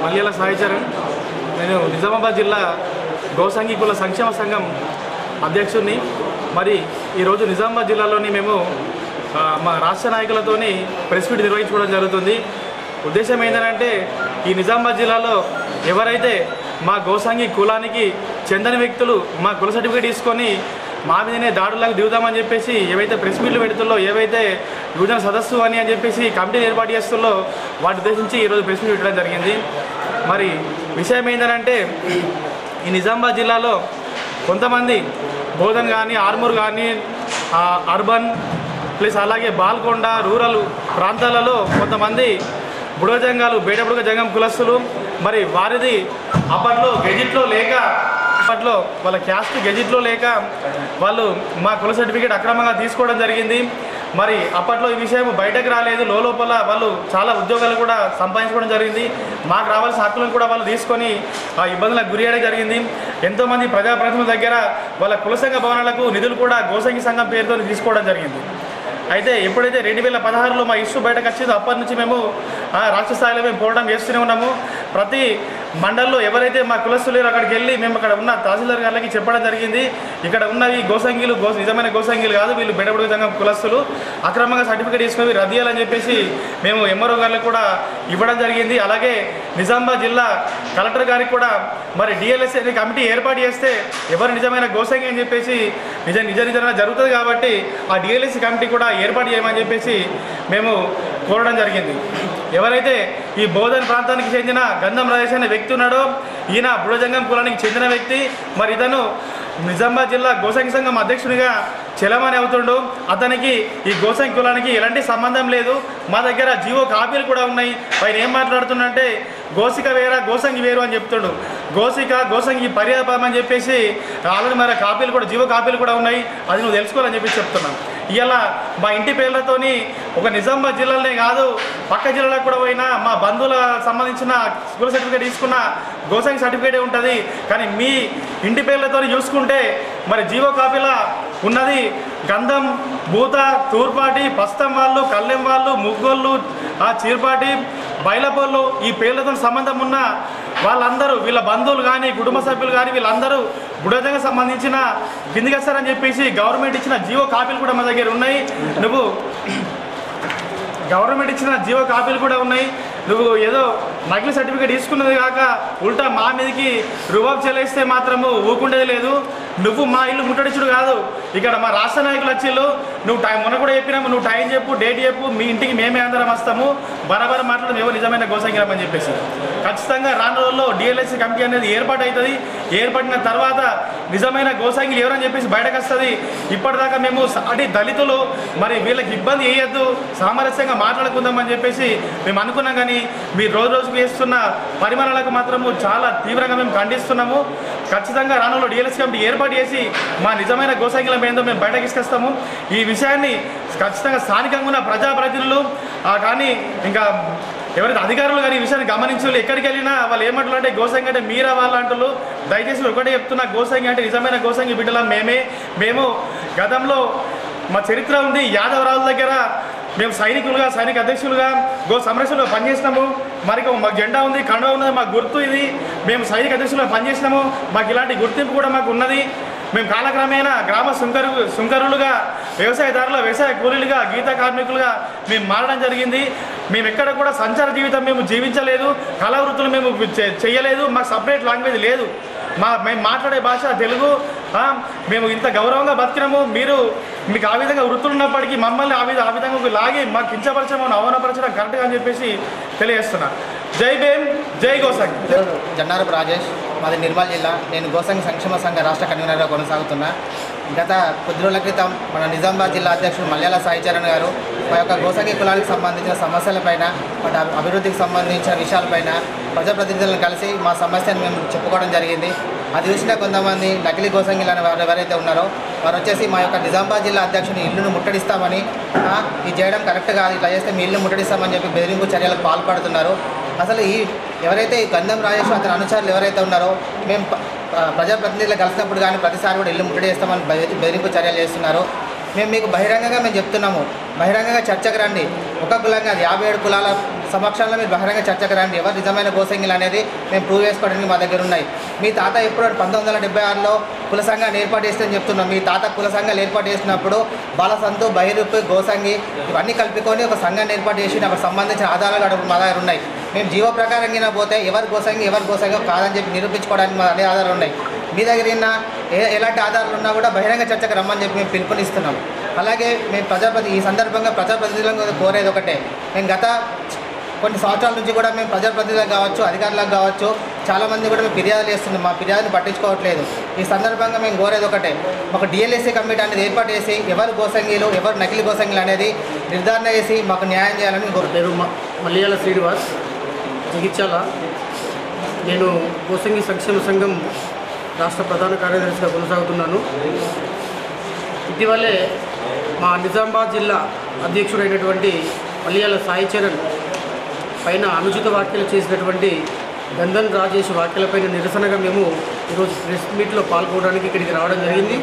మల్యాల సాయిచరణ్ నేను నిజామాబాద్ జిల్లా గోసంగి కుల సంక్షేమ సంఘం అధ్యక్షుడిని మరి ఈరోజు నిజామాబాద్ జిల్లాలోని మేము ఆ, మా రాష్ట్ర నాయకులతోని ప్రెస్ మీట్ నిర్వహించుకోవడం జరుగుతుంది ఉద్దేశం ఏంటంటే ఈ నిజామాబాద్ జిల్లాలో ఎవరైతే మా గోసంగి కులానికి చెందని వ్యక్తులు మా కుల సర్టిఫికేట్ తీసుకొని మా మీదనే దాడులకు దిగుదామని చెప్పేసి ఏవైతే ప్రెస్ మీట్లు పెడుతుల్లో ఏవైతే యువజన సదస్సు అని అని చెప్పేసి కమిటీని ఏర్పాటు చేస్తుల్లో వాటి ఉద్దేశించి ఈరోజు ప్రెస్ మీట్ పెట్టడం జరిగింది మరి విషయం ఏంటంటే ఈ నిజామాబాద్ జిల్లాలో కొంతమంది బోధన్ కానీ ఆర్మూర్ కానీ ఆ, అర్బన్ ప్లస్ అలాగే బాల్కొండ రూరల్ ప్రాంతాలలో కొంతమంది బుడగ జంగాలు బేడబుడగ జంగం కులస్తులు మరి వారిది అప్పట్లో గెజిట్లో లేక అప్పట్లో వాళ్ళ క్యాస్ట్ గెజిట్లో లేక వాళ్ళు మా కుల సర్టిఫికేట్ అక్రమంగా తీసుకోవడం జరిగింది మరి అప్పట్లో ఈ విషయం బయటకు రాలేదు లోపల వాళ్ళు చాలా ఉద్యోగాలు కూడా సంపాదించుకోవడం జరిగింది మాకు రావాల్సిన హక్కులను కూడా వాళ్ళు తీసుకొని ఆ ఇబ్బందులకు గురి చేయడం జరిగింది ఎంతోమంది ప్రజాప్రతినిధుల దగ్గర వాళ్ళ కుల సంఘ భవనాలకు నిధులు కూడా గోసంగి సంఘం పేరుతో తీసుకోవడం జరిగింది అయితే ఎప్పుడైతే రెండు వేల పదహారులో మా ఇష్యూ బయటకు వచ్చిందో అప్పటి నుంచి మేము ఆ, రాష్ట్ర స్థాయిలో మేము పోరాటం చేస్తూనే ఉన్నాము ప్రతి మండల్లో ఎవరైతే మా కులస్తులు లేరో అక్కడికి వెళ్ళి మేము అక్కడ ఉన్న తహసీల్దార్ గారికి చెప్పడం జరిగింది ఇక్కడ ఉన్నవి గోసంగిలు గో నిజమైన గోసంగిలు కాదు వీళ్ళు బెడబుడు సంఘం కులస్తులు అక్రమంగా సర్టిఫికేట్ తీసుకుని రద్దు చేయాలని చెప్పేసి మేము ఎంఆర్ఓ గారికి కూడా ఇవ్వడం జరిగింది అలాగే నిజామాబాద్ జిల్లా కలెక్టర్ గారికి కూడా మరి డిఎల్ఎస్ అనే కమిటీ ఏర్పాటు చేస్తే ఎవరు నిజమైన గోసంగి అని చెప్పేసి నిజ నిజ నిజంగా జరుగుతుంది కాబట్టి ఆ డిఎల్ఎస్ కమిటీ కూడా ఏర్పాటు చేయమని చెప్పేసి మేము కోరడం జరిగింది ఎవరైతే ఈ బోధన్ ప్రాంతానికి చెందిన గంధం రాజేష్ అనే వ్యక్తి ఉన్నాడో ఈయన బుడజంగం కులానికి చెందిన వ్యక్తి మరి ఇతను నిజామాబాద్ జిల్లా గోసంగి సంఘం అధ్యక్షునిగా చెలమని అవుతుండు అతనికి ఈ గోసంగి కులానికి ఎలాంటి సంబంధం లేదు మా దగ్గర జీవో కాపీలు కూడా ఉన్నాయి పైన ఏం మాట్లాడుతుండంటే గోసిక వేరా గోసంగి వేరు అని చెప్తుండు గోసిక గోసంగి పర్యాపం అని చెప్పేసి ఆల్రెడీ మరి కాపీలు కూడా జీవో కాపీలు కూడా ఉన్నాయి అది నువ్వు తెలుసుకోవాలని చెప్పేసి చెప్తున్నాను ఇవాళ మా ఇంటి పేర్లతోని ఒక నిజామాబాద్ జిల్లాలోనే కాదు పక్క జిల్లాలకు కూడా పోయినా మా బంధువుల సంబంధించిన స్కూల్ సర్టిఫికేట్ తీసుకున్న గోసంగి సర్టిఫికేటే ఉంటుంది కానీ మీ ఇంటి పేర్లతో చూసుకుంటే మరి జీవో కాపీల ఉన్నది గంధం భూత తూర్పాటి పస్తం వాళ్ళు కళ్ళెం వాళ్ళు ముగ్గోళ్ళు ఆ చీర్పాటి బయలపోళ్ళు ఈ పేర్లతో సంబంధం ఉన్న వాళ్ళందరూ వీళ్ళ బంధువులు కానీ కుటుంబ సభ్యులు కానీ వీళ్ళందరూ బుడదంగా సంబంధించిన కిందికి వస్తారని చెప్పేసి గవర్నమెంట్ ఇచ్చిన జీవో కాపీలు కూడా మా దగ్గర ఉన్నాయి నువ్వు గవర్నమెంట్ ఇచ్చిన జీవో కాపీలు కూడా ఉన్నాయి నువ్వు ఏదో నకిలీ సర్టిఫికేట్ తీసుకున్నది కాక ఉల్టా మా మీదకి రుబాబ్ చెల్లిస్తే మాత్రము ఊకుండేది లేదు నువ్వు మా ఇల్లు ముట్టడిచుడు కాదు ఇక్కడ మా రాష్ట్ర నాయకులు వచ్చిళ్ళు నువ్వు టైం మొన్న కూడా చెప్పినాము నువ్వు టైం చెప్పు డేట్ చెప్పు మీ ఇంటికి మేమే అందరం వస్తాము బరాబర మాట్లాడడం ఎవరు నిజమైన గోసంగిరం అని చెప్పేసి ఖచ్చితంగా రాను రోజుల్లో డిఎల్ఎస్సీ కమిటీ అనేది ఏర్పాటు అవుతుంది ఏర్పడిన తర్వాత నిజమైన గోసాంగిలు ఎవరని చెప్పేసి బయటకు వస్తుంది ఇప్పటిదాకా మేము సాటి దళితులు మరి వీళ్ళకి ఇబ్బంది వేయద్దు సామరస్యంగా మాట్లాడుకుందామని చెప్పేసి మేము అనుకున్నాం కానీ మీరు రోజు రోజుకు చేస్తున్న పరిమాణాలకు మాత్రము చాలా తీవ్రంగా మేము ఖండిస్తున్నాము ఖచ్చితంగా రానులో డిఎల్ఎస్ కమిటీ ఏర్పాటు చేసి మా నిజమైన గోసాంగిలం ఏందో మేము బయటకు తీసుకొస్తాము ఈ విషయాన్ని ఖచ్చితంగా స్థానికంగా ఉన్న ప్రజాప్రతినిధులు ఆ, కానీ ఇంకా ఎవరైతే అధికారులు కానీ ఈ విషయాన్ని గమనించాలి ఎక్కడికి వెళ్ళినా వాళ్ళు ఏమంటారు అంటే గోసంగి అంటే మీరా వాళ్ళ అంటున్నారు దయచేసి ఒకటే చెప్తున్నా గోసంగి అంటే నిజమైన గోసంగి బిడ్డలం మేమే మేము గతంలో మా చరిత్ర ఉంది యాదవరాజుల దగ్గర మేము సైనికులుగా సైనిక అధ్యక్షులుగా గో సంరక్షణలో పనిచేసినాము మరి మాకు జెండా ఉంది కండువ ఉన్నది మాకు గుర్తు ఇది మేము సైనిక అధ్యక్షులుగా పనిచేసినాము మాకు ఇలాంటి గుర్తింపు కూడా మాకు ఉన్నది మేము కాలక్రమేణా గ్రామ సుంకరు సుంకరులుగా వ్యవసాయదారుల వ్యవసాయ కూలీలుగా గీత కార్మికులుగా మేము మారడం జరిగింది మేము ఎక్కడ కూడా సంచార జీవితం మేము జీవించలేదు కళా వృత్తులు మేము చే- చేయలేదు మాకు సపరేట్ లాంగ్వేజ్ లేదు మా మేము మాట్లాడే భాష తెలుగు ఆ, మేము ఇంత గౌరవంగా బతికినాము మీరు మీకు ఆ విధంగా వృత్తులు ఉన్నప్పటికీ మమ్మల్ని ఆ విధ ఆ విధంగా లాగి మాకు కించపరచడం అవమానపరచడం కరెక్ట్గా అని చెప్పేసి తెలియజేస్తున్నా జై భీమ్ జై గోసంగ్ జన్నారపు రాజేష్ మాది నిర్మల్ జిల్లా నేను గోసంగి సంక్షేమ సంఘ రాష్ట్ర కన్వీనర్గా కొనసాగుతున్నా గత కొద్ది రోజుల క్రితం మన నిజామాబాద్ జిల్లా అధ్యక్షుడు మల్యాల సాయిచరణ్ గారు మా యొక్క గోసంగి కులానికి సంబంధించిన సమస్యలపైన వాటి అభి- అభివృద్ధికి సంబంధించిన విషయాలపైన ప్రజాప్రతినిధులను కలిసి మా సమస్యను మేము చెప్పుకోవడం జరిగింది అది చూసిన కొంతమంది నకిలీ గోసంగిలు అనే వారు ఎవరైతే ఉన్నారో వారు వచ్చేసి మా యొక్క నిజామాబాద్ జిల్లా అధ్యక్షుని ఇల్లును ముట్టడిస్తామని ఆ, ఇది చేయడం కరెక్ట్ కాదు ఇట్లా చేస్తే మీ ఇల్లు ముట్టడిస్తామని చెప్పి బెదిరింపు చర్యలకు పాల్పడుతున్నారు అసలు ఈ ఎవరైతే ఈ గంధం రాజేష్ అతని అనుచరులు ఎవరైతే ఉన్నారో మేము ప- ప- ప్రజాప్రతినిధులు కలిసినప్పుడు కానీ ప్రతిసారి కూడా ఇల్లు ముట్టడి చేస్తామని బెదిరి- బెదిరింపు చర్యలు చేస్తున్నారు మేము మీకు బహిరంగంగా మేము చెప్తున్నాము బహిరంగంగా చర్చకు రండి ఒక కులంగా అది యాభై ఏడు కులాల సమక్షంలో మీరు బహిరంగ చర్చకు రండి ఎవరు నిజమైన గోసంగిలు అనేది మేము ప్రూవ్ చేసుకోవడానికి మా దగ్గర ఉన్నాయి మీ తాత ఎప్పుడు పంతొమ్మిది వందల డెబ్బై ఆరులో కుల సంఘాన్ని ఏర్పాటు చేస్తుందని చెప్తున్నాం మీ తాత కుల సంఘాలు ఏర్పాటు చేసినప్పుడు బాలసంతు బహిరూపు గోసంగి ఇవన్నీ కలుపుకొని ఒక సంఘాన్ని ఏర్పాటు చేసి నాకు సంబంధించిన ఆధారాలు అక్కడ మా దగ్గర ఉన్నాయి మేము జీవో ప్రకారం కింద పోతే ఎవరు గోసంగి ఎవరు గోసంగి కాదని చెప్పి నిరూపించుకోవడానికి మా అన్ని ఆధారాలు ఉన్నాయి మీ దగ్గర ఉన్న ఏ ఎలాంటి ఆధారాలు ఉన్నా కూడా బహిరంగ చర్చకు రమ్మని చెప్పి మేము పిలుపునిస్తున్నాం అలాగే మేము ప్రజాప్రతి ఈ సందర్భంగా ప్రజాప్రతినిధులను కోరేది ఒకటే మేము గత కొన్ని సంవత్సరాల నుంచి కూడా మేము ప్రజాప్రతినిధులకు కావచ్చు అధికారులకు కావచ్చు చాలామంది కూడా మేము ఫిర్యాదులు చేస్తున్నాం మా ఫిర్యాదుని పట్టించుకోవట్లేదు ఈ సందర్భంగా మేము కోరేది ఒకటే ఒక డిఎల్ఎస్సీ కమిటీ అనేది ఏర్పాటు చేసి ఎవరు గోసంగీలు ఎవరు నకిలీ గోసంగీలు అనేది నిర్ధారణ చేసి మాకు న్యాయం చేయాలని నా కోరు పేరు మ- మల్లియాల శ్రీనివాస్ జగిత్యాల నేను గోసంగి సంక్షేమ సంఘం రాష్ట్ర ప్రధాన కార్యదర్శిగా కొనసాగుతున్నాను ఇటీవలే మా నిజామాబాద్ జిల్లా అధ్యక్షుడైనటువంటి మల్లియాల సాయి చరణ్ పైన అనుచిత వ్యాఖ్యలు చేసినటువంటి గంధన్ రాజేష్ వ్యాఖ్యలపైన నిరసనగా మేము ఈరోజు ప్రెస్ మీట్లో పాల్గొనడానికి ఇక్కడికి రావడం జరిగింది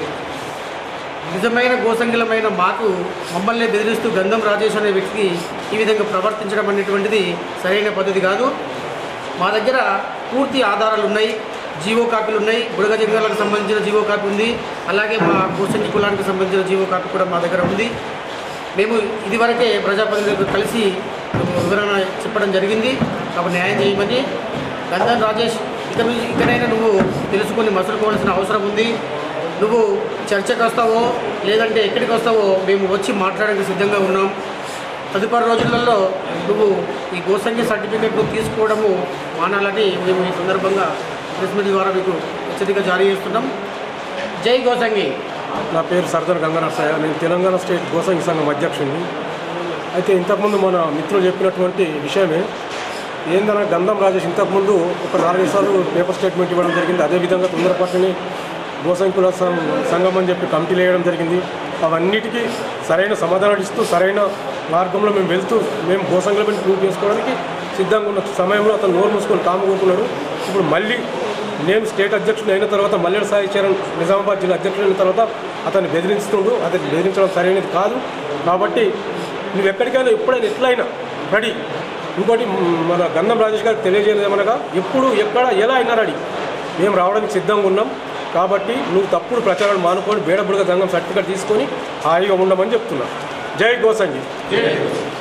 నిజమైన గోసంగిలమైన మాకు మమ్మల్ని బెదిరిస్తూ గంధం రాజేష్ అనే వ్యక్తికి ఈ విధంగా ప్రవర్తించడం అనేటువంటిది సరైన పద్ధతి కాదు మా దగ్గర పూర్తి ఆధారాలు ఉన్నాయి జీవో కాపీలు ఉన్నాయి బుడగ జంగాలకు సంబంధించిన జీవో కాపీ ఉంది అలాగే మా గోసంగి కులానికి సంబంధించిన జీవో కాపీ కూడా మా దగ్గర ఉంది మేము ఇదివరకే ప్రజాప్రతినిధులకు కలిసి వివరణ చెప్పడం జరిగింది కాబట్టి న్యాయం చేయమని గంధం రాజేష్ ఇక నుంచి ఇకనైనా నువ్వు తెలుసుకొని మసులుకోవాల్సిన అవసరం ఉంది నువ్వు చర్చకు వస్తావో లేదంటే ఎక్కడికి వస్తావో మేము వచ్చి మాట్లాడడానికి సిద్ధంగా ఉన్నాం తదుపరి రోజులలో నువ్వు ఈ గోసంగి సర్టిఫికెట్ను తీసుకోవడము మానాలని మేము ఈ సందర్భంగా ప్రెస్ మీట్ ద్వారా మీకు హెచ్చరిక జారీ చేస్తున్నాం జై గోసంగి నా పేరు సర్దార్ గంగనరసయ్య నేను తెలంగాణ స్టేట్ గోసంగి సంఘం అధ్యక్షుడిని అయితే ఇంతకుముందు మన మిత్రులు చెప్పినటువంటి విషయమే ఏందన్నా గంధం రాజేష్ ఇంతకుముందు ఒక నాలుగైదు సార్లు పేపర్ స్టేట్మెంట్ ఇవ్వడం జరిగింది అదేవిధంగా తొందరపాటుని గోసంకుల సం- సంఘం అని చెప్పి కమిటీలు వేయడం జరిగింది అవన్నిటికీ సరైన సమాధానాలు ఇస్తూ సరైన మార్గంలో మేము వెళ్తూ మేము గోసంగుల మీద ప్రూవ్ చేసుకోవడానికి సిద్ధంగా ఉన్న సమయంలో అతను నోరు మూసుకొని కాము కూకున్నాడు ఇప్పుడు మళ్ళీ నేను స్టేట్ అధ్యక్షుడు అయిన తర్వాత మల్లెడ సాయి చరణ్ నిజామాబాద్ జిల్లా అధ్యక్షుడు అయిన తర్వాత అతన్ని బెదిరిస్తుండు అతన్ని బెదిరించడం సరైనది కాదు కాబట్టి నువ్వు ఎక్కడికైనా ఎప్పుడైనా ఎట్లయినా రెడీ ఇంకోటి మ్, మన గంధం రాజేష్ గారికి తెలియజేయలేదు ఏమనగా ఎప్పుడు ఎక్కడ ఎలా అయినా రెడీ మేము రావడానికి సిద్ధంగా ఉన్నాం కాబట్టి నువ్వు తప్పుడు ప్రచారాలు మానుకొని బేడబుడగ సంఘం సర్టిఫికేట్ తీసుకొని హాయిగా ఉండమని చెప్తున్నా జై గోసంగి